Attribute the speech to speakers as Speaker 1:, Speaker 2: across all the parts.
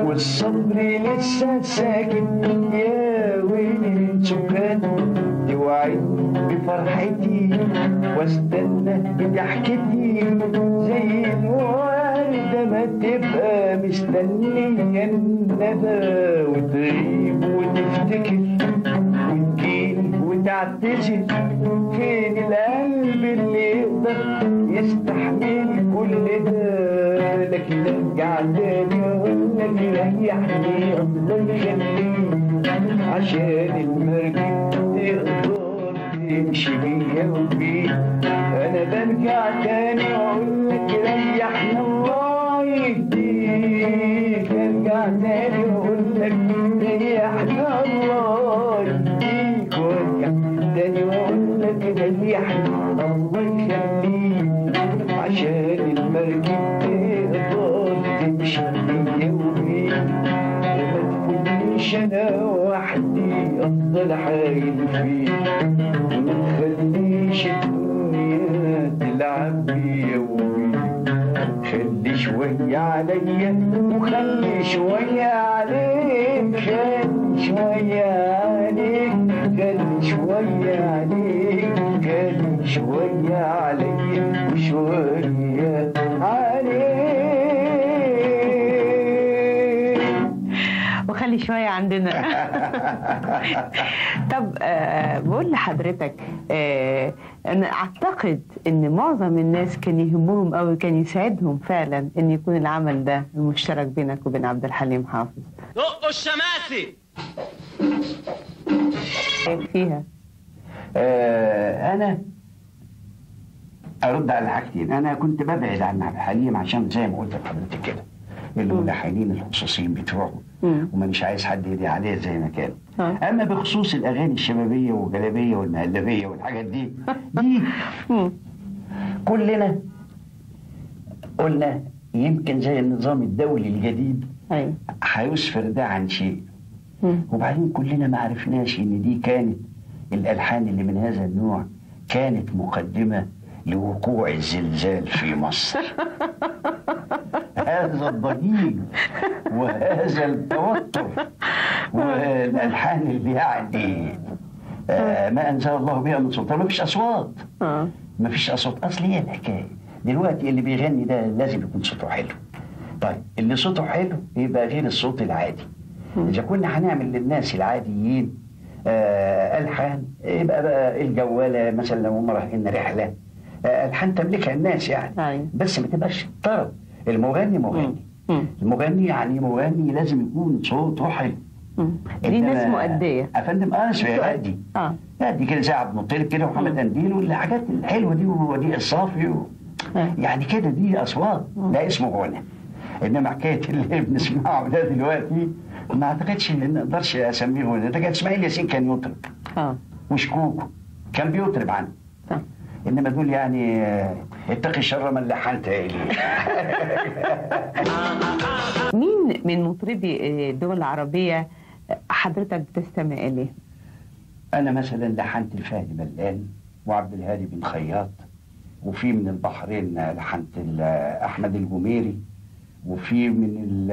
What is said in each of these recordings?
Speaker 1: والصبر لسه ساكت يا ويلي من سكانه توعد بفرحتي واستنى بضحكتي زي الوردة ما تبقى مستنية الندى وتغيب وتفتكر وتجيني وتعتذر فين القلب اللي يقدر يستحمل كل ده لكن ارجع تاني اقول لك ريحني افضل خليك عشان المركب تقدر تمشي بيا وبيك انا برجع تاني اقول لك ريحنا الله يهديك ارجع تاني اقول لك ريحنا الله يهديك وارجع تاني واقول لك ريحنا الله يخليك عشان المركب تقدر تمشي بيا وبيك وما تفوتنيش انا وحدي افضل حايل فيك وما تخليش الدنيا تلعب بيا وبيك خلي شوية عليا وخلي شوية عليك خلي شوية عليك خلي شوية عليك خلي شوية عليا وشوية عليك
Speaker 2: وخلي شوية عندنا طب آه بقول لحضرتك آه أنا أعتقد إن معظم الناس كان يهمهم أوي كان يسعدهم فعلا إن يكون العمل ده المشترك بينك وبين عبد الحليم حافظ
Speaker 3: دقوا الشماسي
Speaker 2: فيها
Speaker 1: آه انا ارد على حاجتين انا كنت ببعد عن عبد الحليم عشان زي ما قلت لحضرتك كده الملحنين الخصوصيين بتوعه
Speaker 2: مم.
Speaker 1: ومانيش عايز حد يدي عليه زي ما كان
Speaker 2: آه.
Speaker 1: اما بخصوص الاغاني الشبابيه والجلابيه والمهلبيه والحاجات دي دي
Speaker 2: مم.
Speaker 1: كلنا قلنا يمكن زي النظام الدولي الجديد
Speaker 2: أيوة
Speaker 1: هيسفر ده عن شيء
Speaker 2: مم.
Speaker 1: وبعدين كلنا ما عرفناش ان دي كانت الالحان اللي من هذا النوع كانت مقدمه لوقوع الزلزال في مصر هذا الضجيج وهذا التوتر والالحان اللي يعني آه ما انزل الله بها من سلطان ما فيش اصوات
Speaker 2: آه.
Speaker 1: ما فيش اصوات اصل هي الحكايه دلوقتي اللي بيغني ده لازم يكون صوته حلو طيب اللي صوته حلو يبقى غير الصوت العادي اذا كنا هنعمل للناس العاديين آه الحان يبقى بقى الجواله مثلا لو هم رايحين رحله آه الحان تملكها الناس يعني
Speaker 2: أيوة.
Speaker 1: بس ما تبقاش طرب المغني مغني
Speaker 2: مم.
Speaker 1: المغني يعني مغني لازم يكون صوته حلو
Speaker 2: مم. دي
Speaker 1: إنما
Speaker 2: ناس مؤدية
Speaker 1: افندم اه يأدي
Speaker 2: اه
Speaker 1: يأدي كده زي عبد المطلب كده ومحمد قنديل والحاجات الحلوه دي ووديع الصافي و...
Speaker 2: آه.
Speaker 1: يعني كده دي اصوات ده اسمه غنى انما حكايه اللي بنسمعه ده دلوقتي ما اعتقدش ان نقدرش اسميه غنى ده كان اسماعيل ياسين كان يطرب
Speaker 2: اه
Speaker 1: وشكوكو كان بيطرب عنه
Speaker 2: صح.
Speaker 1: انما دول يعني آه، اتقي شر من لحنت اليه
Speaker 2: مين من مطربي الدول العربية حضرتك بتستمع إليه؟
Speaker 1: انا مثلا لحنت الفهد بلان وعبد الهادي بن خياط وفي من البحرين لحنت ال- احمد الجميري وفي من ال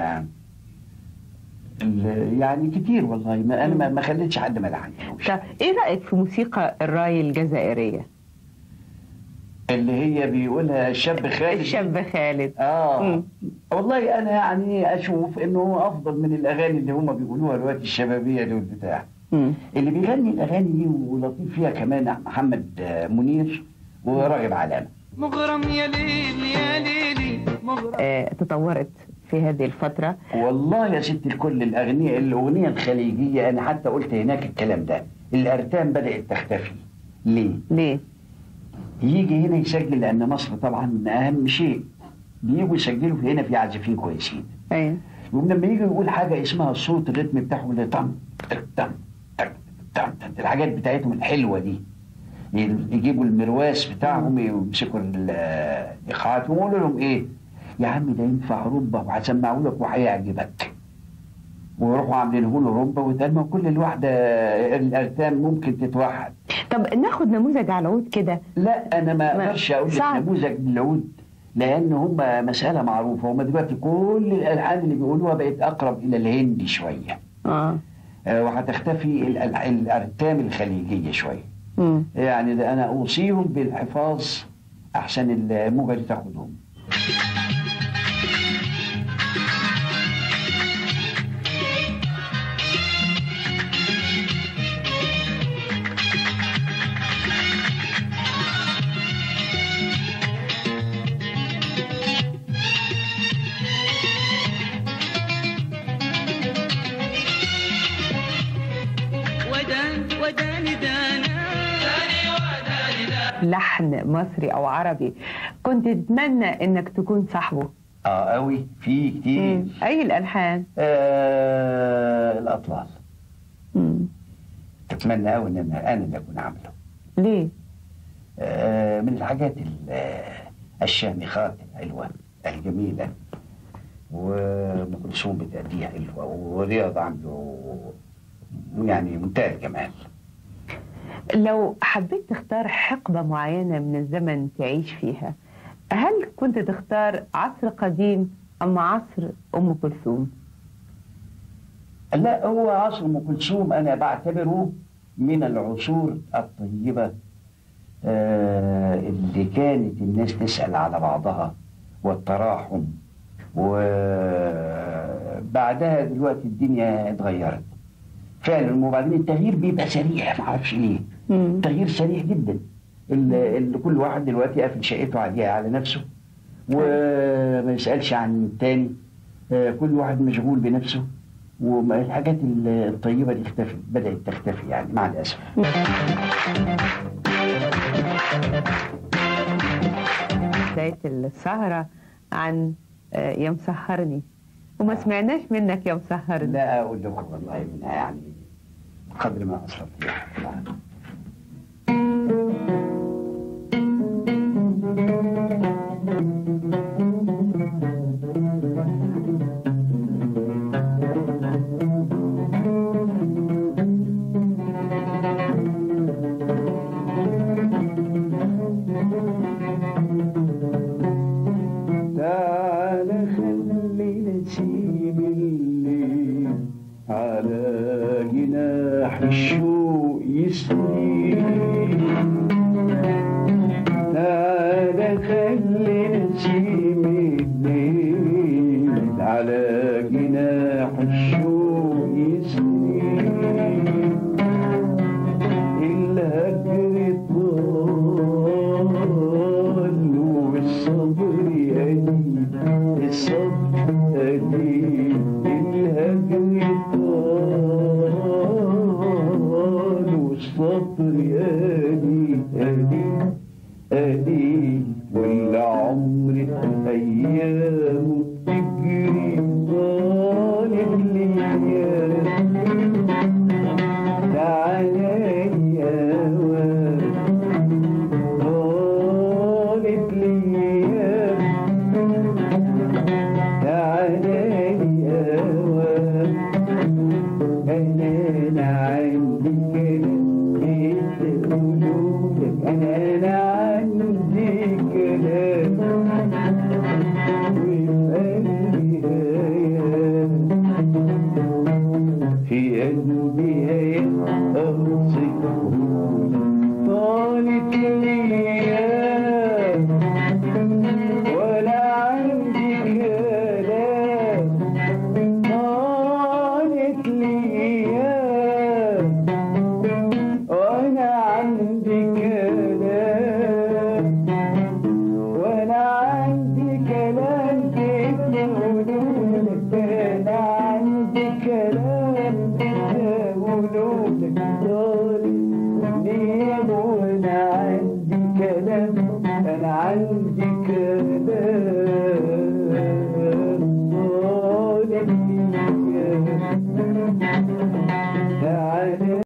Speaker 1: ال- يعني كتير والله ما انا ما- ما خليتش حد ما لحنتوش
Speaker 2: طب إيه رأيك في موسيقى الراي الجزائرية؟
Speaker 1: اللي هي بيقولها الشاب خالد
Speaker 2: الشاب خالد
Speaker 1: اه
Speaker 2: مم.
Speaker 1: والله انا يعني اشوف انه هو افضل من الاغاني اللي هم بيقولوها دلوقتي الشبابيه دول بتاع
Speaker 2: مم.
Speaker 1: اللي بيغني الاغاني دي ولطيف فيها كمان محمد آه، منير وراغب علامه
Speaker 3: مغرم يا ليل يا ليلي مغرم
Speaker 2: آه تطورت في هذه الفترة
Speaker 1: والله يا ست الكل الاغنيه الاغنيه الخليجيه انا حتى قلت هناك الكلام ده الارتام بدات تختفي ليه؟
Speaker 2: ليه؟
Speaker 1: يجي هنا يسجل لان مصر طبعا اهم شيء بيجوا يسجلوا هنا في عازفين كويسين
Speaker 2: أيوة
Speaker 1: ولما يجي يقول حاجه اسمها الصوت الريتم بتاعهم ده طم تك تم تك تم تك. الحاجات بتاعتهم الحلوه دي يجيبوا المرواس بتاعهم ويمسكوا ال- الايقاعات ويقولوا لهم ايه يا عم ده ينفع ربه وهسمعه لك وهيعجبك ويروحوا عاملين له ربه وتلمه وكل الواحده الارتام ممكن تتوحد
Speaker 2: طب ناخد نموذج على العود كده
Speaker 1: لا انا ما
Speaker 2: ما-
Speaker 1: اقدرش اقول لك
Speaker 2: صعب.
Speaker 1: نموذج للعود لان هم مساله معروفه هم دلوقتي كل الالحان اللي بيقولوها بقت اقرب الى الهندي شويه
Speaker 2: اه
Speaker 1: آه، وهتختفي الألح- الارتام الخليجيه شويه
Speaker 2: مم.
Speaker 1: يعني ده انا اوصيهم بالحفاظ احسن الموجه دي تاخدهم
Speaker 3: ودان وداني دانا
Speaker 2: لحن مصري او عربي كنت تتمنى انك تكون صاحبه
Speaker 1: اه قوي في كتير
Speaker 2: مم. اي الالحان
Speaker 1: آه الاطلال
Speaker 2: مم.
Speaker 1: اتمنى قوي ان انا انا اللي اكون عامله
Speaker 2: ليه
Speaker 1: آه، من الحاجات ال- آه، الشامخات الحلوة الجميلة وأم كلثوم بتأديها حلوة ورياض عامله يعني منتهى الجمال
Speaker 2: لو حبيت تختار حقبة معينة من الزمن تعيش فيها هل كنت تختار عصر قديم أم عصر أم كلثوم؟
Speaker 1: لا هو عصر أم كلثوم أنا بعتبره من العصور الطيبة آه، اللي كانت الناس تسأل على بعضها والتراحم وبعدها دلوقتي الدنيا اتغيرت فعلا وبعدين التغيير بيبقى سريع ما اعرفش ليه
Speaker 2: مم.
Speaker 1: التغيير سريع جدا ال- ال- كل واحد دلوقتي قافل شقته عليها على نفسه وما يسألش عن التاني آه، كل واحد مشغول بنفسه والحاجات ال- الطيبة دي اختفت بدأت تختفي يعني مع الأسف
Speaker 2: بداية السهرة عن آه، يا مسهرني وما سمعناش منك يا مسهرني
Speaker 1: لا أقول لكم والله منها يعني قدر ما أستطيع تعال خلي نسيم الليل على جناح الشوق يسري تعال خلي نسيم الليل على جناح الشوق يسري الهجر طال والصبر قليل الصبر قليل الهجر طال والصبر قليل قليل قليل والعمر أيامه بتجري طالب الأيام تعالى يا واد طالت الايام تعالى يا واد انا انا عندي كلام بتقولولك انا انا عندي كلام وفي قلبي آيات في قلبي